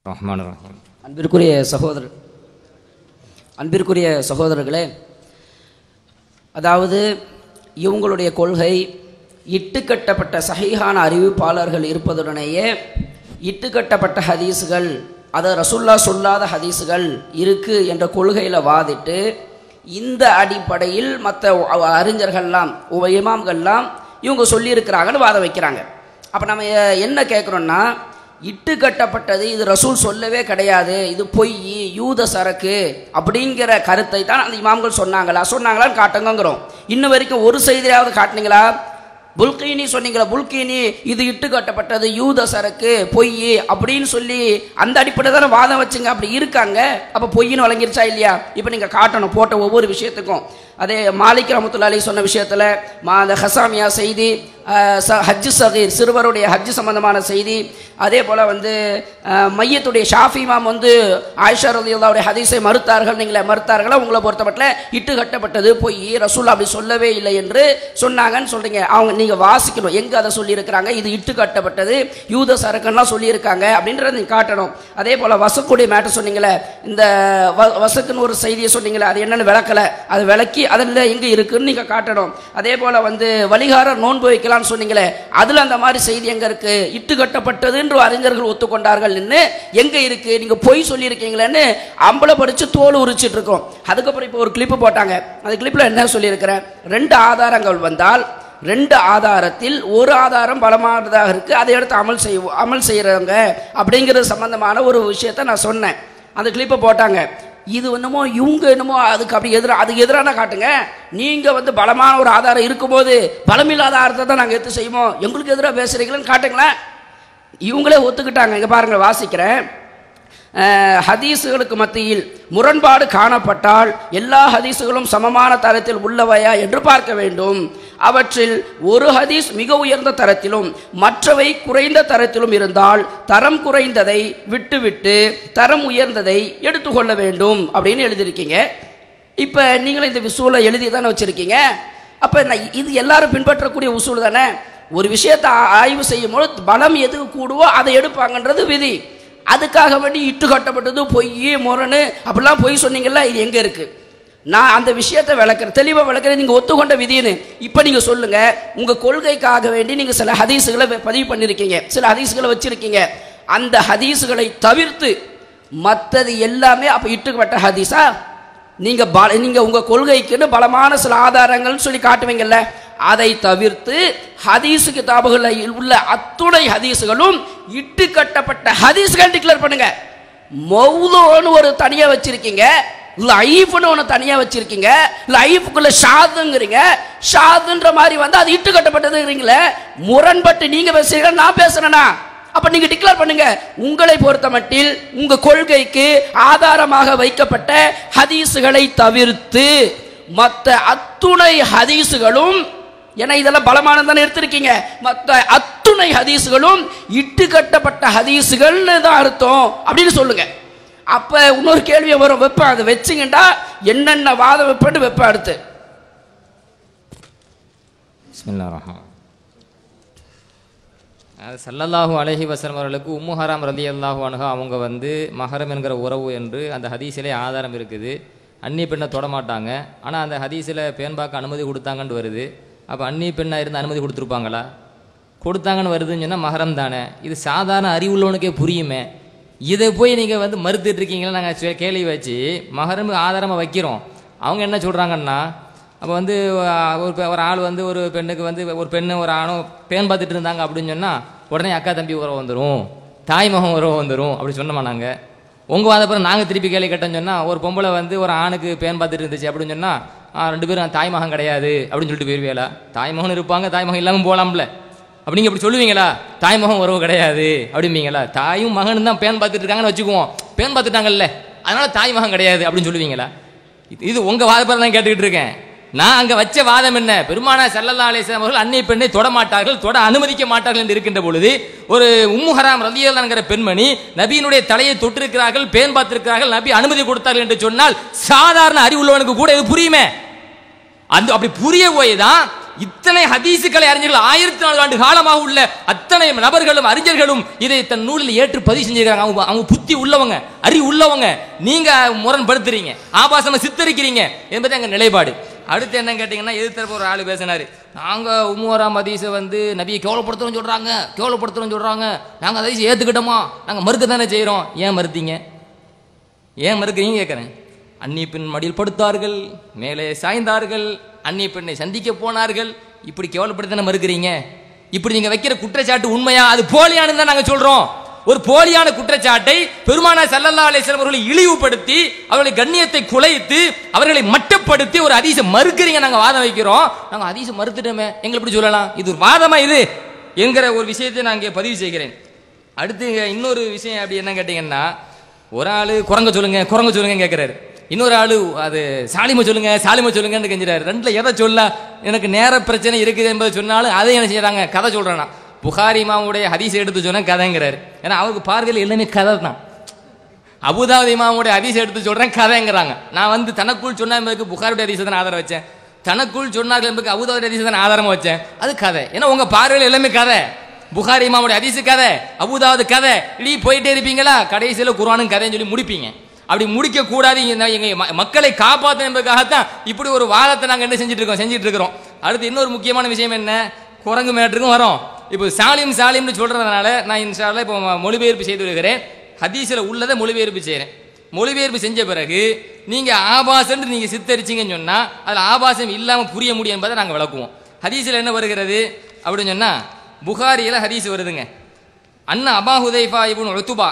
ரஹ்மான் ரஹீம் அன்பிற்குரிய சகோதரர் அன்பிற்குரிய சகோதரர்களே அதாவது இவங்களுடைய கொள்கை இட்டுக்கட்டப்பட்ட சஹீஹான அறிவிப்பாளர்கள் இருப்பதுடனேயே இட்டுக்கட்டப்பட்ட ஹதீஸுகள் அதை ரசுல்லா சொல்லாத ஹதீஸுகள் இருக்கு என்ற கொள்கையில் வாதிட்டு இந்த அடிப்படையில் மற்ற அறிஞர்கள்லாம் உ- இமாம்கள்லாம் இவங்க சொல்லியிருக்கிறாங்கன்னு வாதம் வைக்கிறாங்க அப்போ நம்ம எ- என்ன கேட்குறோன்னா இட்டு கட்டப்பட்டது இது ரசூல் சொல்லவே கிடையாது இது பொய் யூத சரக்கு அப்படிங்கிற கருத்தை தான் அந்த இமாம்கள் சொன்னாங்களா சொன்னாங்களான்னு காட்டுங்கிறோம் இன்ன வரைக்கும் ஒரு செய்தியாவது காட்டுனீங்களா புல்கீனி சொன்னீங்களா புல்கீனி இது இட்டு கட்டப்பட்டது யூத சரக்கு பொய் அப்படின்னு சொல்லி அந்த அடிப்படையில் தானே வாதம் வச்சுங்க அப்படி இருக்காங்க அப்போ பொய்ன்னு வழங்கிருச்சா இல்லையா இப்போ நீங்கள் காட்டணும் போட்ட ஒவ்வொரு விஷயத்துக்கும் அதே மாலிக் ரஹமத்துல்லா அலி சொன்ன விஷயத்தில் மா அந்த ஹசாமியா செய்தி அஹ், ச ஹஜ்ஜு சகீர் சிறுவருடைய ஹஜ்ஜு சம்பந்தமான செய்தி அதே போல் வந்து அஹ், மையத்துடைய ஷாஃபி இமாம் வந்து ஆயிஷா ரலியல்லாவுடைய ஹதீஸை மறுத்தார்கள் நீங்களே மறுத்தார்களா உங்களை பொறுத்தமட்டில் இட்டு கட்டப்பட்டது பொய் ரசூல் அப்படி சொல்லவே இல்லை என்று சொன்னாங்கன்னு சொல்றீங்க அவங்க நீங்கள் வாசிக்கணும் எங்கே அதை சொல்லியிருக்கிறாங்க இது இட்டு கட்டப்பட்டது யூத சரக்குன்னா சொல்லியிருக்காங்க அப்படின்றத நீங்கள் காட்டணும் அதே போல் வசக்குடைய மேட்டர் சொன்னீங்களே இந்த வ- வசக்குன்னு ஒரு செய்தியை சொன்னீங்களே அது என்னன்னு விளக்கலை அது விளக்கி அதில் எங்கே இருக்குன்னு நீங்கள் காட்டணும் அதே போல் வந்து வழிகார நோன்பு வைக்கலாம்னு சொன்னீங்களே அதில் அந்த மாதிரி செய்தி எங்கே இருக்கு இட்டு கட்டப்பட்டது என்று அறிஞர்கள் ஒத்துக்கொண்டார்கள் எங்கே இருக்கு நீங்கள் பொய் சொல்லியிருக்கீங்களேன்னு அம்பலப்படுத்தி தோல் உரிச்சிட்டு இருக்கோம் அதுக்கப்புறம் இப்போ ஒரு கிளிப்பு போட்டாங்க அந்த கிளிப்பில் என்ன சொல்லியிருக்கிறேன் ரெண்டு ஆதாரங்கள் வந்தால் ரெண்டு ஆதாரத்தில் ஒரு ஆதாரம் பலமானதாக இருக்கு அதை எடுத்து அமல் செய்வோம் அமல் செய்கிறவங்க அப்படிங்கிறது சம்பந்தமான ஒரு விஷயத்தை நான் சொன்னேன் அந்த கிளிப்பை போட்டாங்க இது என்னமோ இவங்க என்னமோ அதுக்கு அப்படி எதிராக அதுக்கு எதிரான காட்டுங்க நீங்க வந்து பலமான ஒரு ஆதாரம் இருக்கும்போது பலமில்லாத ஆதாரத்தை தான் நாங்கள் எடுத்து செய்வோம் எங்களுக்கு எதிராக பேசுறீங்களேன்னு காட்டுங்களேன் இவங்களே ஒத்துக்கிட்டாங்க இங்க பாருங்க வாசிக்கிறேன் அஹ், ஹதீஸுகளுக்கு மத்தியில் முரண்பாடு காணப்பட்டால் எல்லா ஹதீஸுகளும் சமமான தரத்தில் உள்ளவையா என்று பார்க்க வேண்டும் அவற்றில் ஒரு ஹதீஸ் மிக உயர்ந்த தரத்திலும் மற்றவை குறைந்த தரத்திலும் இருந்தால் தரம் குறைந்ததை விட்டுவிட்டு தரம் உயர்ந்ததை எடுத்துக்கொள்ள வேண்டும் அப்படின்னு எழுதியிருக்கீங்க இப்போ நீங்களும் இந்த விசூலை எழுதி தானே வச்சிருக்கீங்க அப்போ நான் இது எல்லாரும் பின்பற்றக்கூடிய உசூல் தானே ஒரு விஷயத்தை ஆ- ஆய்வு செய்யும் போது பலம் எது கூடுவோ அதை எடுப்பாங்கன்றது விதி அதுக்காக வேண்டி இட்டு கட்டப்பட்டது பொய் முரணு அப்படிலாம் பொய் சொன்னீங்கல்ல இது எங்கே இருக்கு நான் அந்த விஷயத்தை விளக்குறேன் தெளிவாக விளக்குறேன் நீங்கள் ஒத்துக்கொண்ட விதின்னு இப்போ நீங்கள் சொல்லுங்க உங்கள் கொள்கைக்காக வேண்டி நீங்கள் சில ஹதீஸுகளை ப- பதிவு பண்ணியிருக்கீங்க சில ஹதீஸுகளை வச்சிருக்கீங்க அந்த ஹதீஸுகளை தவிர்த்து மற்றது எல்லாமே அப்போ இட்டுக்கப்பட்ட ஹதீஸா நீங்க பல நீங்க உங்க கொள்கைக்குன்னு பலமான சில ஆதாரங்கள்னு சொல்லி காட்டுவீங்கல்ல அதை தவிர்த்து ஹதீஸ் கிதாபுகளில் உள்ள அத்துணை ஹதீஸுகளும் இட்டு கட்டப்பட்ட ஹதீஸ்கள் டிக்ளேர் பண்ணுங்க மௌதுன்னு ஒரு தனியா வச்சிருக்கீங்க லைஃப்னு ஒன்று தனியா வச்சிருக்கீங்க லைஃபுக்குள்ள ஷாதுங்கிறீங்க ஷாதுன்ற மாதிரி வந்து அது இட்டு கட்டப்பட்டதுங்கிறீங்களே முரண்பட்டு நீங்க பேசுறீங்க நான் பேசுறேனா அப்ப நீங்க டிக்ளேர் பண்ணுங்க உங்களை பொறுத்த மட்டில் உங்க கொள்கைக்கு ஆதாரமாக வைக்கப்பட்ட ஹதீஸுகளை தவிர்த்து மற்ற அத்துணை ஹதீஸுகளும் ஏன்னா இதெல்லாம் பலமானது தானே எடுத்திருக்கீங்க மற்ற அத்துணை ஹதீஸுகளும் இட்டு கட்டப்பட்ட ஹதீஸுகள்னு தான் அர்த்தம் அப்படின்னு சொல்லுங்க அப்ப இன்னொரு கேள்வியை வரும் வைப்பேன் அதை வச்சுங்கண்டா என்னென்ன வாதம் வைப்பேன்னு வைப்பேன் அடுத்து பிஸ்மில்லா ரஹ்மான் அது சல்லல்லாஹு அலைஹி வஸல்லம் அவர்களுக்கு உம்மு ஹராம் ரதி அல்லாஹு அனுகா அவங்க வந்து மஹரம் என்கிற உறவு என்று அந்த ஹதீஸிலே ஆதாரம் இருக்குது அந்நிய பெண்ணை தொடமாட்டாங்க ஆனால் அந்த ஹதீஸில் பேன் பார்க்க அனுமதி கொடுத்தாங்கன்னு வருது அப்போ அந்நிய பெண்ணாக இருந்து அனுமதி கொடுத்துருப்பாங்களா கொடுத்தாங்கன்னு வருதுன்னு சொன்னால் மஹரம் தானே இது சாதாரண அறிவுள்ளவனுக்கே புரியுமே இதை போய் நீங்கள் வந்து மறுத்துட்டு இருக்கீங்களா நாங்கள் கேள்வி வச்சு மஹரம் ஆதாரமாக வைக்கிறோம் அவங்க என்ன சொல்கிறாங்கன்னா அப்போ வந்து அஹ், ஒரு பெ- ஒரு ஆள் வந்து ஒரு பெண்ணுக்கு வந்து ஒரு பெண்ணு ஒரு ஆணும் பேன் பார்த்துட்டு இருந்தாங்க அப்படின்னு சொன்னால் உடனே அக்கா தம்பி உறவு வந்துடும் தாய் மகன் உறவு வந்துடும் அப்படி சொன்னோமா நாங்கள் உங்கள் வாதப்பறம் நாங்கள் திருப்பி கேள்வி கேட்டோம்னு சொன்னால் ஒரு பொம்பளை வந்து ஒரு ஆணுக்கு பேன் பார்த்துட்டு இருந்துச்சு அப்படின்னு சொன்னால் ரெண்டு பேரும் தாய் மகன் கிடையாது அப்படின்னு சொல்லிட்டு போயிருவீங்களா தாய் மகன் இருப்பாங்க தாய் மகன் இல்லாமல் போகலாம்ல அப்படி நீங்கள் இப்படி சொல்லுவீங்களா தாய் மகன் உறவு கிடையாது அப்படிம்பீங்களா தாயும் மகனும் தான் பேன் பார்த்துட்டு இருக்காங்கன்னு வச்சுக்குவோம் பேன் பார்த்துட்டாங்கல்ல அதனால தாய் மகன் கிடையாது அப்படின்னு சொல்லுவீங்களா இது- இது உங்க வாதப்பறம் தான் கேட்டுக்கிட்டு இருக்கேன் நான் அங்க வச்ச வாதம் என்ன பெருமானா சல்லல்லா அலிஸ்லாம் அவர்கள் அன்னை பெண்ணை தொட மாட்டார்கள் தொட அனுமதிக்க மாட்டார்கள் என்று இருக்கின்ற பொழுது ஒரு உம்மு ஹராம் ரலியல்லான்கிற பெண்மணி நபியினுடைய தலையை தொட்டிருக்கிறார்கள் பேன் பார்த்திருக்கிறார்கள் நபி அனுமதி கொடுத்தார்கள் என்று சொன்னால் சாதாரண அறிவுள்ளவனுக்கு கூட இது புரியுமே அந்த அப்படி புரிய போய் தான் இத்தனை ஹதீசுகளை அறிஞர்கள் ஆயிரத்தி நாலு ஆண்டு காலமாக உள்ள அத்தனை நபர்களும் அறிஞர்களும் இதை தன் நூலில் ஏற்று பதிவு செஞ்சிருக்காங்க அவங்க அவங்க புத்தி உள்ளவங்க அறிவு உள்ளவங்க நீங்க முரண்படுத்துறீங்க ஆபாசமா சித்தரிக்கிறீங்க என்பது எங்க நிலைப்பாடு அடுத்து என்ன கேட்டீங்கன்னா எதிர்த்தரப்பு ஒரு ஆளு பேசினாரு நாங்க உம்முவராம் ஹதீஸை வந்து நபியை கேவலப்படுத்துறோம் சொல்றாங்க கேவலப்படுத்துறோம் சொல்றாங்க நாங்க ஹதீஸை ஏத்துக்கிட்டோமா நாங்க மறுக்க தானே செய்றோம் ஏன் மறுத்தீங்க ஏன் மறுக்கிறீங்க கேட்குறேன் அந்நிய பெண் மடியில் படுத்தார்கள் மேலே சாய்ந்தார்கள் அந்நிய பெண்ணை சந்திக்க போனார்கள் இப்படி கேவலப்படுத்தி தானே மறுக்கிறீங்க இப்படி நீங்க வைக்கிற குற்றச்சாட்டு உண்மையா அது போலியானு தான் நாங்க சொல்றோம் ஒரு போலியான குற்றச்சாட்டை பெருமானா சல்லல்லா அலிஸ்லாம் அவர்களை இழிவுபடுத்தி அவர்களை கண்ணியத்தை குலைத்து அவர்களை மட்டப்படுத்தி ஒரு அதிச மறுக்கிறீங்க நாங்க வாதம் வைக்கிறோம் நாங்க அதிச மறுத்துட்டோமே எங்களை எப்படி சொல்லலாம் இது ஒரு வாதமா இது என்கிற ஒரு விஷயத்தை நான் இங்கே பதிவு செய்கிறேன் அடுத்து இன்னொரு விஷயம் அப்படி என்ன கேட்டீங்கன்னா ஒரு ஆளு குரங்க சொல்லுங்க குரங்க சொல்லுங்க கேட்கிறாரு இன்னொரு ஆளு அது சாலிம சொல்லுங்க சாலிம சொல்லுங்கன்னு கெஞ்சுறாரு ரெண்டுல எதை சொல்ல எனக்கு நேர பிரச்சனை இருக்குது என்பதை சொன்னாலும் அதை என்ன செய்யறாங்க கதை சொல்றேன்னா புகாரி இமாமுடைய ஹதீஸ் எடுத்து சொன்ன கதைங்கிறாரு ஏன்னா அவருக்கு பார்வையில் எல்லாமே கதை தான் அபுதாபி இமாமுடைய ஹதீஸ் எடுத்து சொல்றேன் கதைங்கிறாங்க நான் வந்து தனக்குள் சொன்ன என்பதுக்கு புகாருடைய ஹதீஸை தான் ஆதாரம் வச்சேன் தனக்குள் சொன்னார்கள் என்பதுக்கு அபுதாபி ஹதீஸை தான் ஆதாரமா வச்சேன் அது கதை ஏன்னா உங்க பார்வையில் எல்லாமே கதை புகாரி இமாமுடைய ஹதீஸ் கதை அபுதாவது கதை இப்படி போயிட்டே இருப்பீங்களா கடைசியில் குர்ஆனும் கதைன்னு சொல்லி முடிப்பீங்க அப்படி முடிக்க கூடாது இங்க எங்க ம- மக்களை காப்பாற்ற என்பதற்காகத்தான் இப்படி ஒரு வாதத்தை நாங்க என்ன செஞ்சுட்டு இருக்கோம் செஞ்சுட்டு இருக்கிறோம் அடுத்து இன்னொரு முக்கியமான விஷயம் என்ன குரங்கு மேட்டுக்கும் வரோம் இப்போ சாலிம் சாலிம்னு சொல்றதுனால நான் இன்ஷால்ல இப்போ மொழிபெயர்ப்பு செய்து வருகிறேன் ஹதீஸில் உள்ளதை மொழிபெயர்ப்பு செய்கிறேன் மொழிபெயர்ப்பு செஞ்ச பிறகு நீங்க ஆபாசம்னு நீங்க சித்தரிச்சீங்கன்னு சொன்னா அதுல ஆபாசம் இல்லாம புரிய முடியும் என்பதை நாங்க விளக்குவோம் ஹதீஸில் என்ன வருகிறது அப்படின்னு சொன்னா புகாரியில ஹதீஸ் வருதுங்க அண்ணா அபா ஹுதைஃபா இப்னு உத்துபா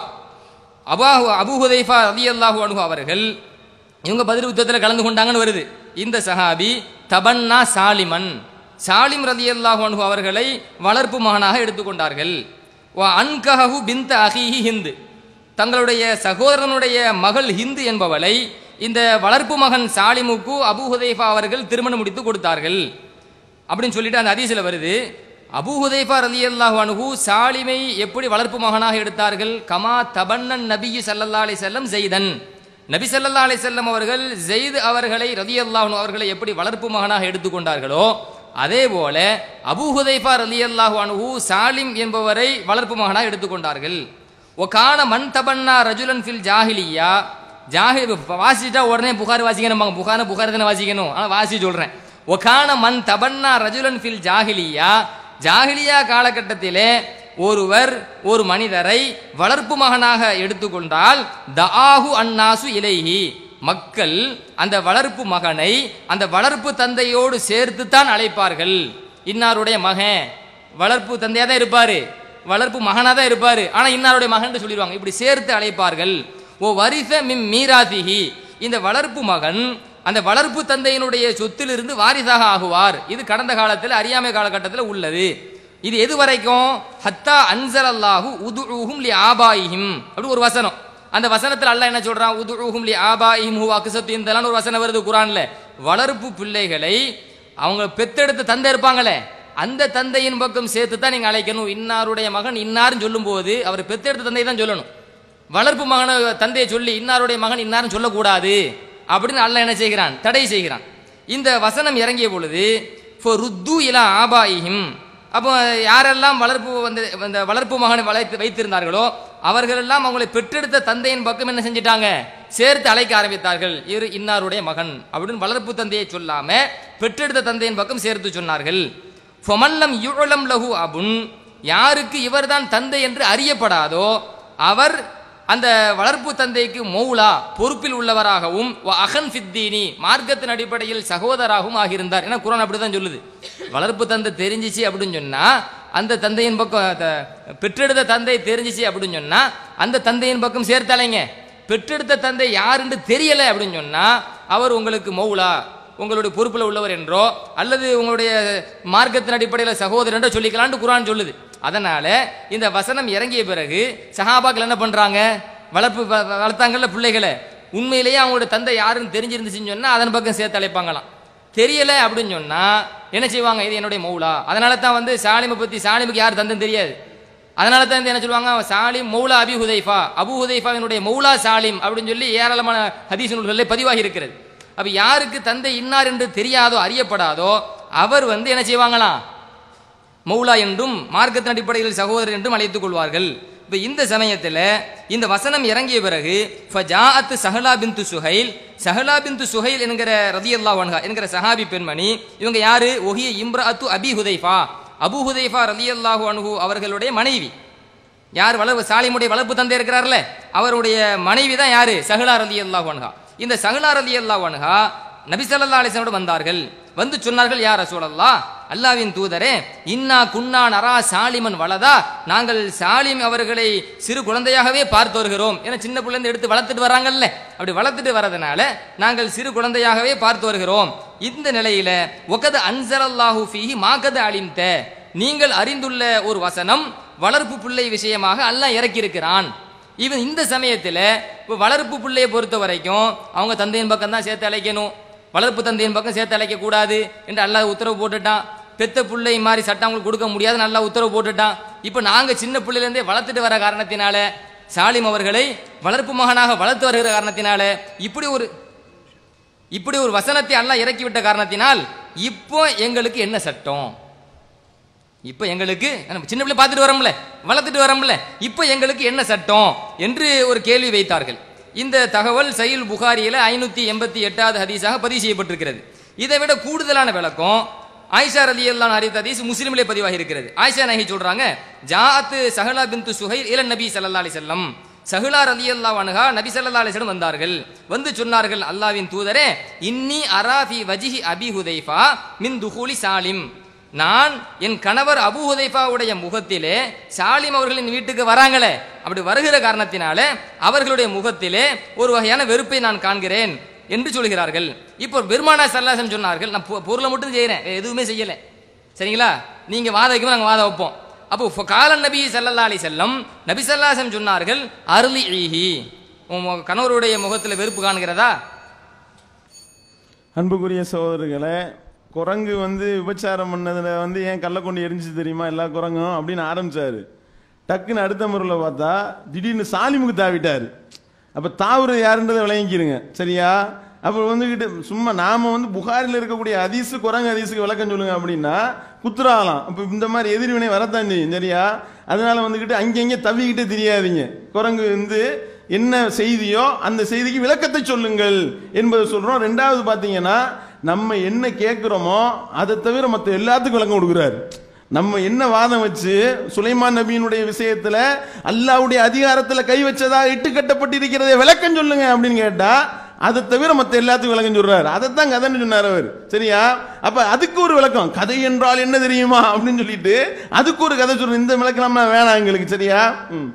அபா அபு ஹுதைஃபா ரலியல்லாஹு அன்ஹு அவர்கள் இவங்க பதில் யுத்தத்தில் கலந்து கொண்டாங்கன்னு வருது இந்த சஹாபி தபன்னா சாலிமன் சாலிம் ரலியல்லாஹு அன்ஹு அவர்களை வளர்ப்பு மகனாக எடுத்துக்கொண்டார்கள் வ அன்கஹு பிந்த அஹிஹி ஹிந்து தங்களுடைய சகோதரனுடைய மகள் ஹிந்து என்பவளை இந்த வளர்ப்பு மகன் சாலிமுக்கு அபு ஹுதைஃபா அவர்கள் திருமணம் முடித்து கொடுத்தார்கள் அப்படின்னு சொல்லிட்டு அந்த ஹதீஸ்ல வருது அபூ ஹுதைஃபா ரலியல்லாஹு அன்ஹு சாலிமை எப்படி வளர்ப்பு மகனாக எடுத்தார்கள் கமா தபன்னன் நபியு ஸல்லல்லாஹு அலைஹி வஸல்லம் ஜெய்தன் நபி ஸல்லல்லாஹு அலைஹி வஸல்லம் அவர்கள் ஜெயித் அவர்களை ரலியல்லாஹு அன்ஹு அவர்களை எப்படி வளர்ப்பு மகனாக எடுத்துக்கொண்டார்களோ அதே போல அபூ ஹுதைஃபா ரலியல்லாஹு அன்ஹு சாலிம் என்பவரை வளர்ப்பு மகனாக எடுத்துக்கொண்டார்கள் ஒகான மன் தபன்னா ரஜுலன் ஃபில் ஜாஹிலியா ஜாஹி வாசிட்டா உடனே புகார் வாசிக்கணும் புகார புகார் தானே வாசிக்கணும் ஆனால் வாசி சொல்றேன் ஒகான மன் தபன்னா ரஜுலன் ஃபில் ஜாஹிலியா ஜாஹிலியா காலகட்டத்திலே ஒருவர் ஒரு மனிதரை வளர்ப்பு மகனாக எடுத்துக்கொண்டால் தஆஹு அன்னாசு இலைஹி மக்கள் அந்த வளர்ப்பு மகனை அந்த வளர்ப்பு தந்தையோடு சேர்த்து தான் அழைப்பார்கள் இன்னாருடைய மகன் வளர்ப்பு தந்தையா தான் இருப்பாரு வளர்ப்பு மகனா தான் இருப்பாரு ஆனா இன்னாருடைய மகன் சொல்லிடுவாங்க இப்படி சேர்த்து அழைப்பார்கள் ஓ வரிச மிம் மீராதிஹி இந்த வளர்ப்பு மகன் அந்த வளர்ப்பு தந்தையினுடைய சொத்திலிருந்து வாரிசாக ஆகுவார் இது கடந்த காலத்தில் அறியாமை காலகட்டத்தில் உள்ளது இது எது வரைக்கும் ஹத்தா அன்சல் அல்லாஹு உதுஹும் லி ஆபாயிஹிம் அப்படி ஒரு வசனம் அந்த வசனத்தில் அல்லாஹ் என்ன சொல்றான் உதுஹும் லி ஆபாயிஹிம் ஹுவ அக்ஸத்தின் ஒரு வசனம் வருது குரான்ல வளர்ப்பு பிள்ளைகளை அவங்க பெத்தெடுத்த தந்தை இருப்பாங்களே அந்த தந்தையின் பக்கம் சேர்த்து தான் நீங்க அழைக்கணும் இன்னாருடைய மகன் இன்னாருன்னு சொல்லும்போது அவர் பெத்தெடுத்த தந்தை தான் சொல்லணும் வளர்ப்பு மகனை தந்தையை சொல்லி இன்னாருடைய மகன் இன்னாரும் சொல்லக்கூடாது அப்படின்னு அல்லாஹ் என்ன செய்கிறான் தடை செய்கிறான் இந்த வசனம் இறங்கிய பொழுது ருத்து இலா ஆபாயிஹிம் அப்போ யாரெல்லாம் வளர்ப்பு வந்து அந்த வளர்ப்பு மகனை வளைத்து வைத்திருந்தார்களோ அவர்களெல்லாம் அவங்களை பெற்றெடுத்த தந்தையின் பக்கம் என்ன செஞ்சிட்டாங்க சேர்த்து அழைக்க ஆரம்பித்தார்கள் இரு இன்னாருடைய மகன் அப்படின்னு வளர்ப்பு தந்தையை சொல்லாம பெற்றெடுத்த தந்தையின் பக்கம் சேர்த்து சொன்னார்கள் ஃபமல்லம் யுழலம் லஹு அபுன் யாருக்கு இவர்தான் தந்தை என்று அறியப்படாதோ அவர் அந்த வளர்ப்பு தந்தைக்கு மௌலா பொறுப்பில் உள்ளவராகவும் வ அகன் ஃபித்தீனி மார்க்கத்தின் அடிப்படையில் சகோதராகவும் ஆகியிருந்தார் ஏன்னா குரான் அப்படிதான் சொல்லுது வளர்ப்பு தந்தை தெரிஞ்சிச்சு அப்படின்னு சொன்னா அந்த தந்தையின் பக்கம் த- பெற்றெடுத்த தந்தை தெரிஞ்சிச்சு அப்படின்னு சொன்னா அந்த தந்தையின் பக்கம் சேர்த்தாலைங்க பெற்றெடுத்த தந்தை யாருன்னு தெரியல அப்படின்னு சொன்னா அவர் உங்களுக்கு மௌலா உங்களுடைய பொறுப்பில் உள்ளவர் என்றோ அல்லது உங்களுடைய மார்க்கத்தின் அடிப்படையில் சகோதரன் என்றோ சொல்லிக்கலாம்னு குரான் சொல்லுது அதனால இந்த வசனம் இறங்கிய பிறகு சஹாபாக்கள் என்ன பண்றாங்க வளர்ப்பு வ- வ- வளர்த்தாங்கல்ல பிள்ளைகளை உண்மையிலேயே அவங்களோட தந்தை யாருன்னு தெரிஞ்சிருந்துச்சுன்னு சொன்னா அதன் பக்கம் சேர்த்து அழைப்பாங்களாம் தெரியல அப்படின்னு சொன்னா என்ன செய்வாங்க இது என்னுடைய மௌலா அதனால தான் வந்து சாலிமை பத்தி சாலிமுக்கு யார் தந்தன் தெரியாது அதனால தான் வந்து என்ன சொல்லுவாங்க சாலிம் மௌலா அபி ஹுதைஃபா அபு ஹுதைஃபாவினுடைய மௌலா சாலிம் அப்படின்னு சொல்லி ஏராளமான ஹதீஸ் நூல்களில் பதிவாகி இருக்கிறது அப்ப யாருக்கு தந்தை இன்னார் என்று தெரியாதோ அறியப்படாதோ அவர் வந்து என்ன செய்வாங்களாம் மௌலா என்றும் மார்க்கத்தின் அடிப்படையில் சகோதரர் என்றும் அழைத்துக் கொள்வார்கள் இப்ப இந்த சமயத்துல இந்த வசனம் இறங்கிய பிறகு ஃபஜாஅத்து சஹலா பிந்து சுஹைல் சஹலா பிந்து சுஹைல் என்கிற ரதியல்லாஹு அன்ஹா என்கிற சஹாபி பெண்மணி இவங்க யாரு ஒஹிய இம்ரஅத்து அபி ஹுதைஃபா அபு ஹுதைஃபா ரலியல்லாஹு அன்ஹு அவர்களுடைய மனைவி யார் வளர்ப்பு சாலிமுடைய வளர்ப்பு தந்தை இருக்கிறார்ல அவருடைய மனைவி தான் யாரு சஹலா ரலியல்லாஹு அன்ஹா இந்த சஹலா ரலியல்லாஹு அன்ஹா நபி ஸல்லல்லாஹு அலைஹி வஸல்லம் சொன்னார்கள் வந்து சொன்னார்கள் யார் ரசூலல்லாஹ் அல்லாவின் தூதரே இன்னா குன்னா நரா சாலிமன் வலதா நாங்கள் சாலிம் அவர்களை சிறு குழந்தையாகவே பார்த்து வருகிறோம் ஏன்னா சின்ன பிள்ளைந்து எடுத்து வளர்த்துட்டு வராங்கல்ல அப்படி வளர்த்துட்டு வரதுனால நாங்கள் சிறு குழந்தையாகவே பார்த்து வருகிறோம் இந்த நிலையில ஒகது அன்சலல்லாஹு ஃபீஹி மாகத அலிம்த நீங்கள் அறிந்துள்ள ஒரு வசனம் வளர்ப்பு பிள்ளை விஷயமாக அல்லாஹ் இறக்கியிருக்கிறான் இவன் இந்த சமயத்தில் இப்போ வளர்ப்பு பிள்ளையை பொறுத்த வரைக்கும் அவங்க தந்தையின் பக்கம் தான் சேர்த்து அழைக்கணும் வளர்ப்பு தந்தையின் பக்கம் சேர்த்து அழைக்க கூடாது என்று அல்லாஹ் உத்தரவு போட்டுட்டான் பெத்த பிள்ளை மாதிரி சட்டம் அவங்களுக்கு கொடுக்க முடியாதுன்னு நல்லா உத்தரவு போட்டுட்டான் இப்போ நாங்கள் சின்ன பிள்ளையிலேருந்தே வளர்த்துட்டு வர காரணத்தினால சாலிம் அவர்களை வளர்ப்பு மகனாக வளர்த்து வருகிற காரணத்தினால இப்படி ஒரு இப்படி ஒரு வசனத்தை அல்லாஹ் இறக்கி விட்ட காரணத்தினால் இப்போ எங்களுக்கு என்ன சட்டம் இப்போ எங்களுக்கு நம்ம சின்ன பிள்ளை பார்த்துட்டு வரோம்ல வளர்த்துட்டு வரோம்ல இப்போ எங்களுக்கு என்ன சட்டம் என்று ஒரு கேள்வி வைத்தார்கள் இந்த தகவல் சயில் புகாரியில ஐநூத்தி எண்பத்தி எட்டாவது ஹதீஸாக பதிவு செய்யப்பட்டிருக்கிறது இதை விட கூடுதலான விளக்கம் ஆயிஷா ரலி அல்லான் ஹரித் ஹதீஸ் முஸ்லிமிலே பதிவாகி இருக்கிறது ஆயிஷா நஹி சொல்றாங்க ஜாஅத்து சஹலா பின்து சுஹைல் இல நபி ஸல்லல்லாஹு அலைஹி வஸல்லம் சஹுலா ரலியல்லாஹு அன்ஹா நபி ஸல்லல்லாஹு அலைஹி வஸல்லம் வந்தார்கள் வந்து சொன்னார்கள் அல்லாஹ்வின் தூதரே இன்னி அராஃபி வஜிஹி அபி ஹுதைஃபா மின் துஹூலி சாலிம் நான் என் கணவர் அபு ஹுதைஃபாவுடைய முகத்திலே சாலிம் அவர்களின் வீட்டுக்கு வராங்களே அப்படி வருகிற காரணத்தினால அவர்களுடைய முகத்திலே ஒரு வகையான வெறுப்பை நான் காண்கிறேன் என்று சொல்கிறார்கள் இப்போ பெருமானா சல்லாசம் சொன்னார்கள் நான் பொ- பொருளை மட்டும் செய்கிறேன் வேற எதுவுமே செய்யலை சரிங்களா நீங்க வாத வைக்கும் நாங்கள் வாத வைப்போம் அப்போ ஃப- கால நபி சல்லல்லா அலி செல்லம் நபி சல்லாசம் சொன்னார்கள் அருளி ஈஹி உன் மு- கணவருடைய முகத்தில் வெறுப்பு காண்கிறதா அன்புக்குரிய சகோதரர்களே குரங்கு வந்து விபச்சாரம் பண்ணதுல வந்து ஏன் கல்லை கொண்டு எரிஞ்சு தெரியுமா எல்லா குரங்கும் அப்படின்னு ஆரம்பிச்சாரு டக்குன்னு அடுத்த முறையில் பார்த்தா திடீர்னு சாலிமுக்கு தாவிட்டாரு அப்போ தாவுறது யாருன்றதை விளங்கிக்கிறங்க சரியா அப்போ வந்துக்கிட்டு சும்மா நாம வந்து புகாரில் இருக்கக்கூடிய ஹதீஸு குரங்கு ஹதீஸுக்கு விளக்கம் சொல்லுங்க அப்படின்னா குத்துறாகலாம் அப்போ இந்த மாதிரி எதிர்வினை வரத்தான் செய்யும் சரியா அதனால வந்துக்கிட்டு அங்கங்கே தவிக்கிட்டே தெரியாதீங்க குரங்கு வந்து என்ன செய்தியோ அந்த செய்திக்கு விளக்கத்தை சொல்லுங்கள் என்பதை சொல்றோம் ரெண்டாவது பாத்தீங்கன்னா நம்ம என்ன கேட்கிறோமோ அதை தவிர மற்ற எல்லாத்துக்கும் விளக்கம் கொடுக்குறாரு நம்ம என்ன வாதம் வச்சு சுலைமான் நபியினுடைய விஷயத்துல அல்லாவுடைய அதிகாரத்துல கை வச்சதா இட்டு கட்டப்பட்டிருக்கிறதை விளக்கம் சொல்லுங்க அப்படின்னு கேட்டா அதை தவிர மற்ற எல்லாத்துக்கும் விளக்கம் சொல்றாரு அதைத்தான் கதைன்னு சொன்னார் அவர் சரியா அப்ப அதுக்கு ஒரு விளக்கம் கதை என்றால் என்ன தெரியுமா அப்படின்னு சொல்லிட்டு அதுக்கு ஒரு கதை சொல்றோம் இந்த விளக்கம் வேணாம் எங்களுக்கு சரியா ம்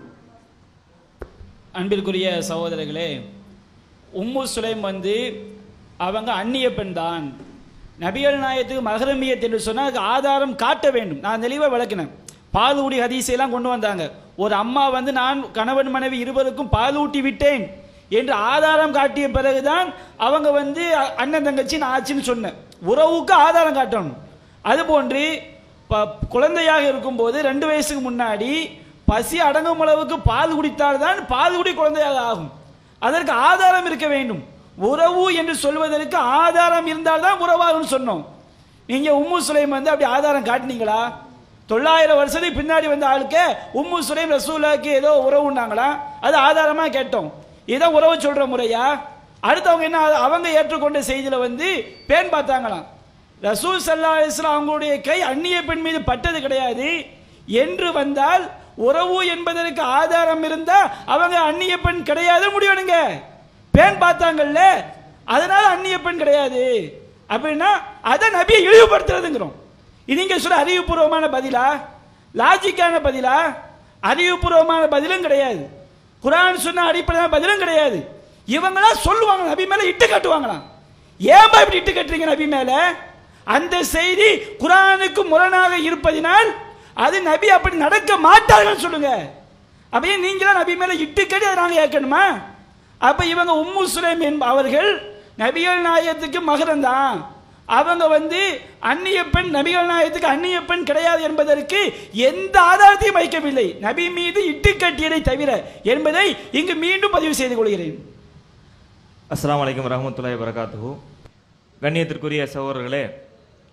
அன்பிற்குரிய சகோதரர்களே உம்மு சுலைம் வந்து அவங்க அந்நிய பெண் தான் நபிகள் நாயத்துக்கு மகரமியத் என்று சொன்னால் அதுக்கு ஆதாரம் காட்ட வேண்டும் நான் தெளிவாக விளக்கினேன் பாலூடி ஹதீஸையெல்லாம் கொண்டு வந்தாங்க ஒரு அம்மா வந்து நான் கணவன் மனைவி இருவருக்கும் பாலூட்டி விட்டேன் என்று ஆதாரம் காட்டிய பிறகுதான் அவங்க வந்து அ- அண்ணன் தங்கச்சி நான் ஆச்சுன்னு சொன்னேன் உறவுக்கு ஆதாரம் காட்டணும் அதுபோன்று ப- குழந்தையாக இருக்கும்போது ரெண்டு வயசுக்கு முன்னாடி பசி அடங்கும் அளவுக்கு பால் குடித்தால்தான் பால் குடி குழந்தையாக ஆகும் அதற்கு ஆதாரம் இருக்க வேண்டும் உறவு என்று சொல்வதற்கு ஆதாரம் இருந்தால்தான் உறவாகும்னு சொன்னோம் நீங்க உம்மு சுலைம் வந்து அப்படி ஆதாரம் காட்டினீங்களா தொள்ளாயிரம் வருஷத்துக்கு பின்னாடி வந்த ஆளுக்கு உம்மு சுலைம் ரசூலாக்கு ஏதோ உறவுன்னாங்களா அது ஆதாரமா கேட்டோம் இதை உறவு சொல்ற முறையா அடுத்தவங்க என்ன அவங்க ஏற்றுக்கொண்ட செய்தியில வந்து பேன் பார்த்தாங்களாம் ரசூல் சல்லா அலிஸ்லாம் அவங்களுடைய கை அந்நிய பெண் மீது பட்டது கிடையாது என்று வந்தால் உறவு என்பதற்கு ஆதாரம் இருந்தா அவங்க அந்நிய பெண் கிடையாது முடிவெடுங்க பேன் பார்த்தாங்கல்ல அதனால அந்நிய பெண் கிடையாது அப்படின்னா அதை நபியை இழிவுபடுத்துறதுங்கிறோம் இது நீங்க சொல்ற அறிவுபூர்வமான பதிலா லாஜிக்கான பதிலா அறிவுபூர்வமான பதிலும் கிடையாது குரான் சொன்ன அடிப்படையான பதிலும் கிடையாது இவங்களா சொல்லுவாங்க நபி மேல இட்டு கட்டுவாங்களாம் ஏன்பா இப்படி இட்டு கட்டுறீங்க நபி மேல அந்த செய்தி குரானுக்கு முரணாக இருப்பதினால் அது நபி அப்படி நடக்க மாட்டார்கள் சொல்லுங்க அப்படியே நீங்களும் நபி மேல இட்டு கட்டி அதை நாங்க ஏற்கணுமா அப்ப இவங்க உம்மு சுலைம் என்ப அவர்கள் நபிகள் நாயகத்துக்கு மகரம் தான் அவங்க வந்து அந்நிய பெண் நபிகள் நாயகத்துக்கு அந்நிய பெண் கிடையாது என்பதற்கு எந்த ஆதாரத்தையும் வைக்கவில்லை நபி மீது இட்டு கட்டியதை தவிர என்பதை இங்கு மீண்டும் பதிவு செய்து கொள்கிறேன் அஸ்ஸலாமு அலைக்கும் வரஹ்மத்துல்லாஹி வரகாத்துஹு கண்ணியத்திற்குரிய சகோதரர்களே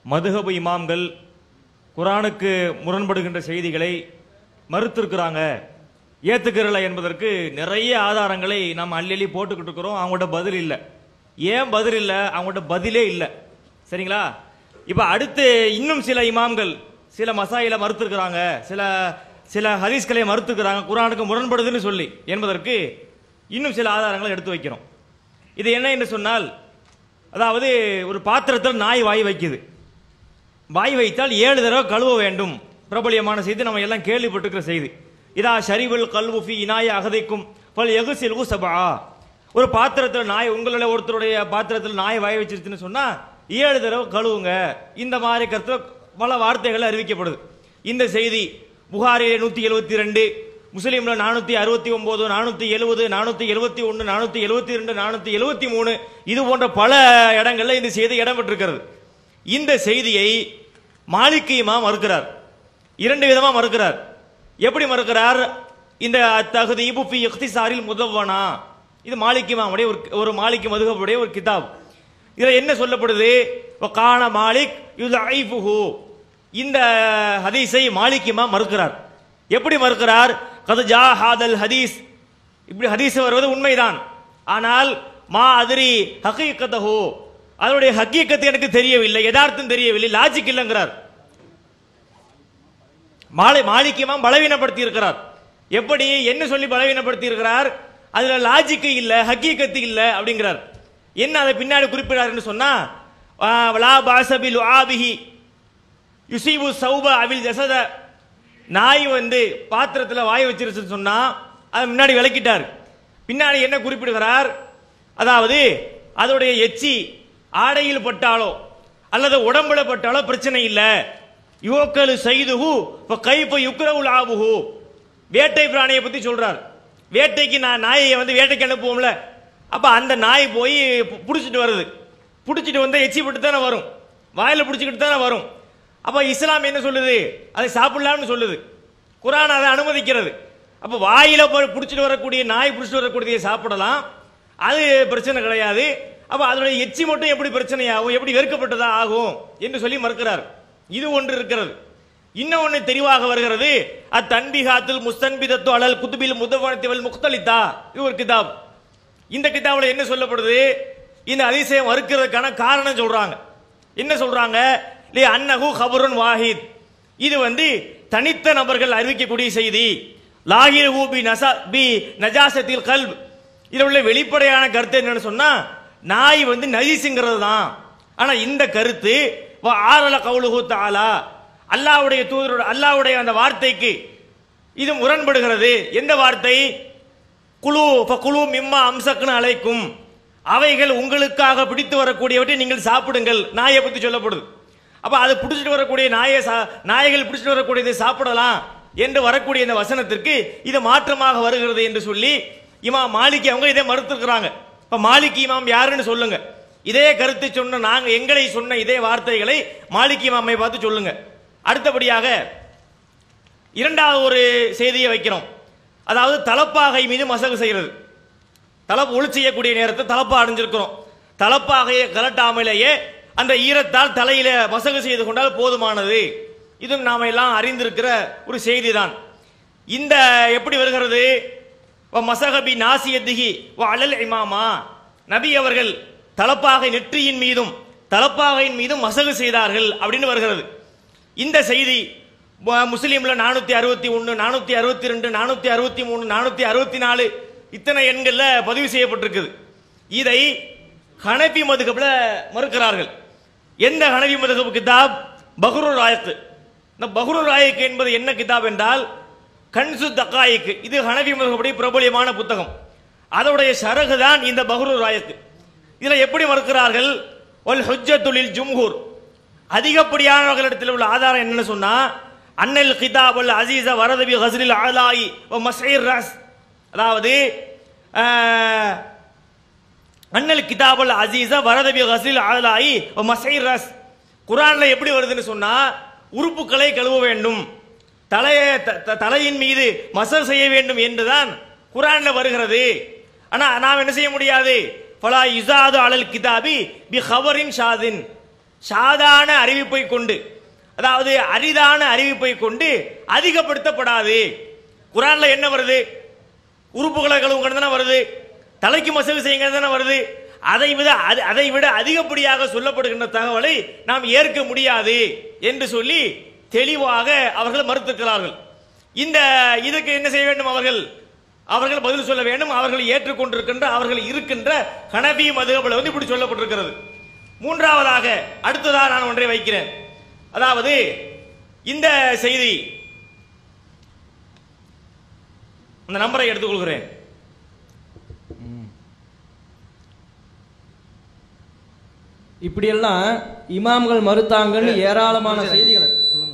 மதுஹபு இமாம்கள் குரானுக்கு முரண்படுகின்ற செய்திகளை மறுத்திருக்கிறாங்க ஏத்துக்கிறல என்பதற்கு நிறைய ஆதாரங்களை நாம் அள்ளி அள்ளி போட்டுக்கிட்டு இருக்கிறோம் அவங்கள்ட்ட பதில் இல்லை ஏன் பதில் இல்லை அவங்கள்ட்ட பதிலே இல்லை சரிங்களா இப்போ அடுத்து இன்னும் சில இமாம்கள் சில மசாயில மறுத்திருக்கிறாங்க சில சில ஹதீஸ்களை மறுத்துக்கிறாங்க குரானுக்கு முரண்படுதுன்னு சொல்லி என்பதற்கு இன்னும் சில ஆதாரங்களை எடுத்து வைக்கிறோம் இது என்ன என்று சொன்னால் அதாவது ஒரு பாத்திரத்தில் நாய் வாய் வைக்குது வாய் வைத்தால் ஏழு தடவை கழுவ வேண்டும் பிரபலியமான செய்தி நம்ம எல்லாம் கேள்விப்பட்டிருக்கிற செய்தி இதா ஷரிபுல் கல்வுஃபி இனாய அகதைக்கும் பல் எகுசில் சபா ஒரு பாத்திரத்தில் நாய் உங்களுடைய ஒருத்தருடைய பாத்திரத்தில் நாய் வாய் வச்சிருச்சுன்னு சொன்னா ஏழு தடவை கழுவுங்க இந்த மாதிரி கருத்துல பல வார்த்தைகள் அறிவிக்கப்படுது இந்த செய்தி புகாரிலே நூத்தி எழுபத்தி ரெண்டு முஸ்லீம்ல நானூத்தி அறுபத்தி ஒன்பது நானூத்தி எழுபது நானூத்தி எழுபத்தி ஒன்னு நானூத்தி எழுபத்தி ரெண்டு நானூத்தி எழுபத்தி மூணு இது போன்ற பல இடங்கள்ல இந்த செய்தி இடம்பெற்றிருக்கிறது இந்த செய்தியை மாலிக் இமாம் மறுக்கிறார் இரண்டு விதமா மறுக்கிறார் எப்படி மறுக்கிறார் இந்த தகுதி இபுஃபி இஃப்திசாரில் முதவனா இது மாலிக் இமாமுடைய ஒரு ஒரு மாலிக் மதுகபுடைய ஒரு கிதாப் இதுல என்ன சொல்லப்படுது கான மாலிக் யுதைஃபுஹு இந்த ஹதீஸை மாலிக் இமாம் மறுக்கிறார் எப்படி மறுக்கிறார் கது ஜா ஹாதல் ஹதீஸ் இப்படி ஹதீஸ் வருவது உண்மைதான் ஆனால் மா அதிரி ஹகீகத்தஹு அதனுடைய ஹக்கீக்கத்து எனக்கு தெரியவில்லை யதார்த்தம் தெரியவில்லை லாஜிக் இல்லைங்கிறார் மாலை மாலிக்கியமா பலவீனப்படுத்தி இருக்கிறார் எப்படி என்ன சொல்லி பலவீனப்படுத்தி இருக்கிறார் அதுல லாஜிக் இல்ல ஹக்கீக்கத்து இல்ல அப்படிங்கிறார் என்ன அதை பின்னாடி குறிப்பிடாருன்னு சொன்னா ஆ, லா பாசபில் ஆபிஹி யுசீபு சௌப அவில் ஜசத நாய் வந்து பாத்திரத்துல வாய் வச்சிருச்சுன்னு சொன்னா அதை முன்னாடி விளக்கிட்டார் பின்னாடி என்ன குறிப்பிடுகிறார் அதாவது அதோடைய எச்சி ஆடையில் பட்டாலோ அல்லது உடம்புல பட்டாலோ பிரச்சனை இல்ல யுவக்கலு செய்துஹு இப்ப கைப்ப யுக்ரவுல் ஆபுஹு வேட்டை பிராணியை பத்தி சொல்றார் வேட்டைக்கு நான் நாயை வந்து வேட்டைக்கு அனுப்புவோம்ல அப்ப அந்த நாய் போய் பு- புடிச்சிட்டு வருது புடிச்சிட்டு வந்தா எச்சி பட்டு தானே வரும் வாயில புடிச்சுக்கிட்டு தானே வரும் அப்ப இஸ்லாம் என்ன சொல்லுது அதை சாப்பிடலாம்னு சொல்லுது குரான் அதை அனுமதிக்கிறது அப்ப வாயில போய் புடிச்சிட்டு வரக்கூடிய நாய் புடிச்சிட்டு வரக்கூடியதை சாப்பிடலாம் அது பிரச்சனை கிடையாது அப்ப அதனுடைய எச்சி மட்டும் எப்படி பிரச்சனையாகும் எப்படி வெறுக்கப்பட்டதா ஆகும் என்று சொல்லி மறுக்கிறார் இது ஒன்று இருக்கிறது இன்னும் ஒன்று தெளிவாக வருகிறது அத்தன்பிகாத்தில் முஸ்தன்பிதத்து அலல் குத்துபில் முதவனத்திவல் முக்தலித்தா இது ஒரு கிதாப் இந்த கிதாபில் என்ன சொல்லப்படுது இந்த அதிசயம் மறுக்கிறதுக்கான காரணம் சொல்றாங்க என்ன சொல்றாங்க லி அன்னஹு ஹபருன் வாஹித் இது வந்து தனித்த நபர்கள் அறிவிக்கக்கூடிய செய்தி லாகிரஹு பி நசா பி நஜாசத்தில் கல்ப் இதுல உள்ள வெளிப்படையான கருத்து என்னன்னு சொன்னா நாய் வந்து நஜீஸுங்கிறது தான் ஆனா இந்த கருத்து வ ஆரல கவுலுஹு தஆலா அல்லாஹ்வுடைய தூதரோட அல்லாஹ்வுடைய அந்த வார்த்தைக்கு இது முரண்படுகிறது எந்த வார்த்தை குழு குழு மிம்மா அம்சக்குன்னு அழைக்கும் அவைகள் உங்களுக்காக பிடித்து வரக்கூடியவற்றை நீங்கள் சாப்பிடுங்கள் நாயை பத்தி சொல்லப்படுது அப்ப அது பிடிச்சிட்டு வரக்கூடிய நாயை சா- நாய்கள் பிடிச்சிட்டு வரக்கூடியதை சாப்பிடலாம் என்று வரக்கூடிய இந்த வசனத்திற்கு இது மாற்றமாக வருகிறது என்று சொல்லி இமாம் மாலிக் அவங்க இதை மறுத்துக்கிறாங்க இப்ப மாலிக் இமாம் யாருன்னு சொல்லுங்க இதே கருத்தை சொன்ன நாங்க எங்களை சொன்ன இதே வார்த்தைகளை மாலிக் இமாமை பார்த்து சொல்லுங்க அடுத்தபடியாக இரண்டாவது ஒரு செய்தியை வைக்கிறோம் அதாவது தலப்பாகை மீது மசகு செய்கிறது தலப்பு ஒளி செய்யக்கூடிய நேரத்தை தலப்பா அடைஞ்சிருக்கிறோம் தலப்பாகையை கலட்டாமலேயே அந்த ஈரத்தால் தலையில மசகு செய்து கொண்டால் போதுமானது இதுவும் நாம எல்லாம் அறிந்திருக்கிற ஒரு செய்தி தான் இந்த எப்படி வருகிறது வ மசகபி நாசியத்திகி வ அலல் இமாமா நபி அவர்கள் தலப்பாகை நெற்றியின் மீதும் தலப்பாகையின் மீதும் மசகு செய்தார்கள் அப்படின்னு வருகிறது இந்த செய்தி மு- முஸ்லீம்ல நானூத்தி அறுபத்தி ஒன்னு நானூத்தி அறுபத்தி ரெண்டு நானூத்தி அறுபத்தி மூணு நானூத்தி அறுபத்தி நாலு இத்தனை எண்கள்ல பதிவு செய்யப்பட்டிருக்குது இதை ஹனபி மதுகப்ல மறுக்கிறார்கள் எந்த ஹனபி மதுகப் கிதாப் பஹ்ரு ராயத்து இந்த பஹ்ரு ராயக்கு என்பது என்ன கிதாப் என்றால் கன்சு தக்காயிக்கு இது ஹனபி மதுகபடி பிரபலியமான புத்தகம் அதோடைய சரகு தான் இந்த பஹ்ரு ராயக்கு இதுல எப்படி மறுக்கிறார்கள் ஒல் ஹுஜ்ஜத்துலில் ஜும்ஹூர் அதிகப்படியானவர்களிடத்தில் உள்ள ஆதாரம் என்னன்னு சொன்னா அன்னல் கிதாப் அல் அசீஸ வரதபி ஹஸ்ரில் ஆலாயி வ மஸ்ஈர் ரஸ் அதாவது ஆஹ், அன்னல் கிதாப் அல் அசீஸ வரதபி ஹஸ்ரில் ஆலாயி வ மஸ்ஈர் ரஸ் குரான்ல எப்படி வருதுன்னு சொன்னா உறுப்புகளை கழுவ வேண்டும் தலையை த- த- தலையின் மீது மசல் செய்ய வேண்டும் என்றுதான் குரான்ல வருகிறது ஆனா நாம் என்ன செய்ய முடியாது ஃபலா யுசாது அலல் கிதாபி பி ஹவரின் ஷாதின் சாதாரண அறிவிப்பை கொண்டு அதாவது அரிதான அறிவிப்பை கொண்டு அதிகப்படுத்தப்படாது குரான்ல என்ன வருது உறுப்புகளை கழுவுங்கிறது தானே வருது தலைக்கு மசகு செய்யுங்கிறது தானே வருது அதை விட அது- அதை விட அதிகப்படியாக சொல்லப்படுகின்ற தகவலை நாம் ஏற்க முடியாது என்று சொல்லி தெளிவாக அவர்கள் மறுத்திருக்கிறார்கள் இந்த இதுக்கு என்ன செய்ய வேண்டும் அவர்கள் அவர்கள் பதில் சொல்ல வேண்டும் அவர்கள் ஏற்றுக்கொண்டிருக்கின்ற அவர்கள் இருக்கின்ற ஹனபி மதுகபில் வந்து இப்படி சொல்லப்பட்டிருக்கிறது மூன்றாவதாக அடுத்ததாக நான் ஒன்றை வைக்கிறேன் அதாவது இந்த செய்தி அந்த நம்பரை எடுத்துக்கொள்கிறேன் இப்படியெல்லாம் இமாம்கள் மறுத்தாங்கன்னு ஏராளமான செய்திகளை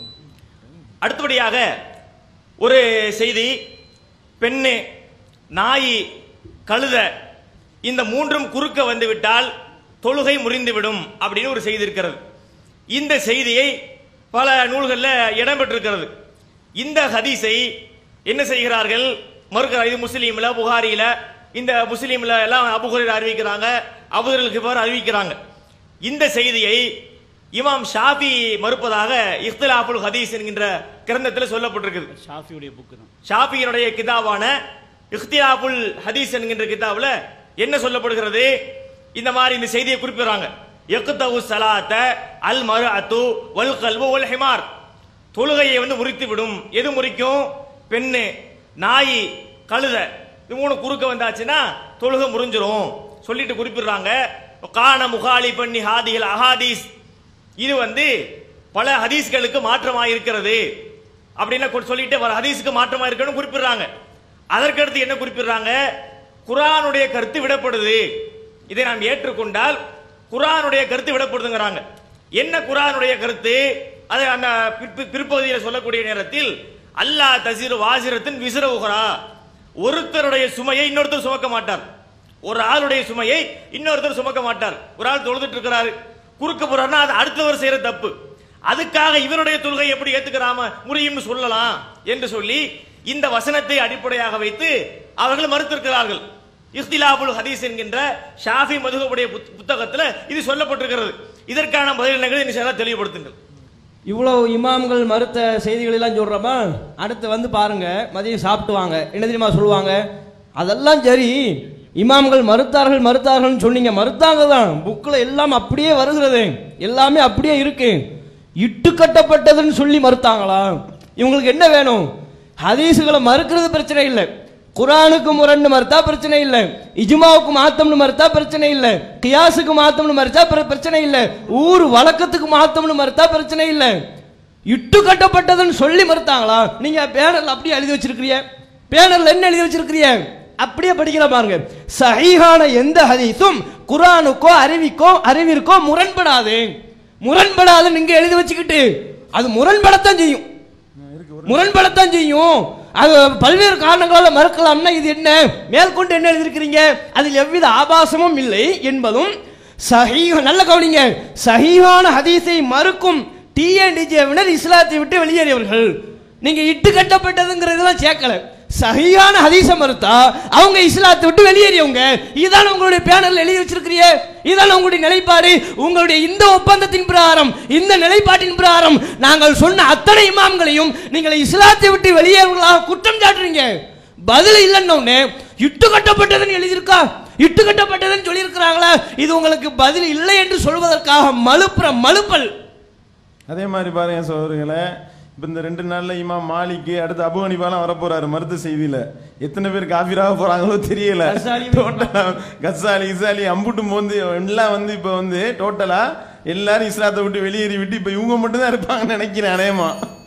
அடுத்தபடியாக ஒரு செய்தி பெண்ணு நாய் கழுத இந்த மூன்றும் குறுக்க வந்துவிட்டால் தொழுகை முறிந்துவிடும் அப்படின்னு ஒரு செய்தி இருக்கிறது இந்த செய்தியை பல நூல்களில் இடம்பெற்றிருக்கிறது இந்த ஹதீஸை என்ன செய்கிறார்கள் மறுக்கிறார் இது முஸ்லீம்ல புகாரியில இந்த முஸ்லீம்ல எல்லாம் அபுஹுரைரா அறிவிக்கிறாங்க அபுதல் கிபார் அறிவிக்கிறாங்க இந்த செய்தியை இமாம் ஷாஃபி மறுப்பதாக இஃப்திலாஃபுல் ஹதீஸ் என்கின்ற கிரந்தத்தில் சொல்லப்பட்டிருக்குது ஷாஃபியுடைய புக்கு தான் ஷாஃபியினுடைய கிதாபான இஃப்திலாஃபுல் ஹதீஸ் என்கின்ற கிதாபுல என்ன சொல்லப்படுகிறது இந்த மாதிரி இந்த செய்தியை குறிப்பிடுறாங்க எக்குத்தவு சலாத்த அல் மரு அத்து வல் கல்வு வல் ஹிமார் தொழுகையை வந்து முறித்து விடும் எது முறிக்கும் பெண்ணு நாய் கழுத இது மூணு குறுக்க வந்தாச்சுன்னா தொழுகை முறிஞ்சிரும் சொல்லிட்டு குறிப்பிடுறாங்க கான முகாலி பண்ணி ஹாதிகள் அஹாதீஸ் இது வந்து பல ஹதீஸ்களுக்கு மாற்றமாக இருக்கிறது அப்படின்னு கொ- சொல்லிட்டு வர ஹதீஸுக்கு மாற்றமா இருக்குன்னு குறிப்பிடுறாங்க அதற்கடுத்து என்ன குறிப்பிடுறாங்க குர்ஆனுடைய கருத்து விடப்படுது இதை நாம் ஏற்றுக்கொண்டால் குர்ஆனுடைய கருத்து விடப்படுதுங்கிறாங்க என்ன குர்ஆனுடைய கருத்து அது அந்த பிற்ப- பிற்பகுதியில் சொல்லக்கூடிய நேரத்தில் அல்லாஹ் தசீர் வாசிரத்தின் விசிற உகரா ஒருத்தருடைய சுமையை இன்னொருத்தர் சுமக்க மாட்டார் ஒரு ஆளுடைய சுமையை இன்னொருத்தர் சுமக்க மாட்டார் ஒரு ஆள் தொழுதுட்டு இருக்கிறாரு குறுக்க போறாருன்னா அது அடுத்தவர் செய்யற தப்பு அதுக்காக இவருடைய தொழுகை எப்படி ஏத்துக்கிறாம முடியும்னு சொல்லலாம் என்று சொல்லி இந்த வசனத்தை அடிப்படையாக வைத்து அவர்கள் மறுத்திருக்கிறார்கள் இஃப்திலாபுல் ஹதீஸ் என்கின்ற ஷாஃபி மதுகபுடைய புத்- புத்தகத்துல இது சொல்லப்பட்டிருக்கிறது இதற்கான பதிலங்களை நிச்சயம் தெளிவுபடுத்துங்கள் இவ்வளவு இமாம்கள் மறுத்த செய்திகள் எல்லாம் சொல்றப்ப அடுத்து வந்து பாருங்க மதியம் சாப்பிட்டு வாங்க என்ன தெரியுமா சொல்லுவாங்க அதெல்லாம் சரி இமாம்கள் மறுத்தார்கள் மறுத்தார்கள்னு சொன்னீங்க மறுத்தாங்க தான் புக்கில் எல்லாம் அப்படியே வருகிறது எல்லாமே அப்படியே இருக்கு இட்டு கட்டப்பட்டதுன்னு சொல்லி மறுத்தாங்களா இவங்களுக்கு என்ன வேணும் ஹதீஸுகளை மறுக்கிறது பிரச்சனை இல்லை குரானுக்கு முரண்டு மறுத்தா பிரச்சனை இல்லை இஜ்மாவுக்கு மாத்தம்னு மறுத்தா பிரச்சனை இல்லை கியாஸுக்கு மாத்தம்னு மறுத்தா பிர- பிரச்சனை இல்லை ஊர் வழக்கத்துக்கு மாத்தம்னு மறுத்தா பிரச்சனை இல்லை இட்டு கட்டப்பட்டதுன்னு சொல்லி மறுத்தாங்களா நீங்க பேனர்ல அப்படியே எழுதி வச்சிருக்கிறீங்க பேனர்ல என்ன எழுதி வச்சிருக்கிறீங்க அப்படியே படிக்கிற பாருங்க சஹீஹான எந்த ஹதீஸும் குரானுக்கோ அறிவிக்கோ அறிவிற்கோ முரண்படாது முரண்படாது நீங்க எழுதி வச்சுக்கிட்டு அது முரண்படத்தான் செய்யும் முரண்படத்தான் செய்யும் அது பல்வேறு காரணங்களால மறுக்கலாம்னா இது என்ன மேற்கொண்டு என்ன எழுதியிருக்கிறீங்க அதில் எவ்வித ஆபாசமும் இல்லை என்பதும் சஹீஹ் நல்ல கவனிங்க சஹீஹான ஹதீஸை மறுக்கும் டிஎன்டிஜேவினர் இஸ்லாத்தை விட்டு வெளியேறியவர்கள் நீங்க இட்டு கட்டப்பட்டதுங்கிறதெல்லாம் சேர்க்கல சஹீஹான ஹதீஸை மறுத்தா அவங்க இஸ்லாத்தை விட்டு வெளியேறியவங்க இதான உங்களுடைய பேனர்ல எழுதி வச்சிருக்கிறீங்க இதான உங்களுடைய நிலைப்பாடு உங்களுடைய இந்த ஒப்பந்தத்தின் பிரகாரம் இந்த நிலைப்பாட்டின் பிரகாரம் நாங்கள் சொன்ன அத்தனை இமாம்களையும் நீங்கள் இஸ்லாத்தை விட்டு வெளியேறவர்களாக குற்றம் சாட்டுறீங்க பதில் இல்லைன்னு இட்டு கட்டப்பட்டதுன்னு எழுதியிருக்கா இட்டு கட்டப்பட்டதுன்னு சொல்லியிருக்கிறாங்களா இது உங்களுக்கு பதில் இல்லை என்று சொல்வதற்காக மலுப்புற மலுப்பல் அதே மாதிரி பாருங்க சோதரிகளை இப்போ இந்த ரெண்டு நாள்ல இமாம் மாலிக்கு அடுத்து அபு ஹனிஃபாலாம் வர போறாரு மருத்து செய்தியில எத்தனை பேர் காஃபிராக போறாங்களோ தெரியல கசாலி டோட்டலா கசாலி இசாலி அம்புட்டும் வந்து எல்லாம் வந்து இப்போ வந்து டோட்டலா எல்லாரும் இஸ்லாத்தை விட்டு வெளியேறி விட்டு இப்போ இவங்க மட்டும் தான் இருப்பாங்கன்னு நினைக்கிறேன் அநேகமா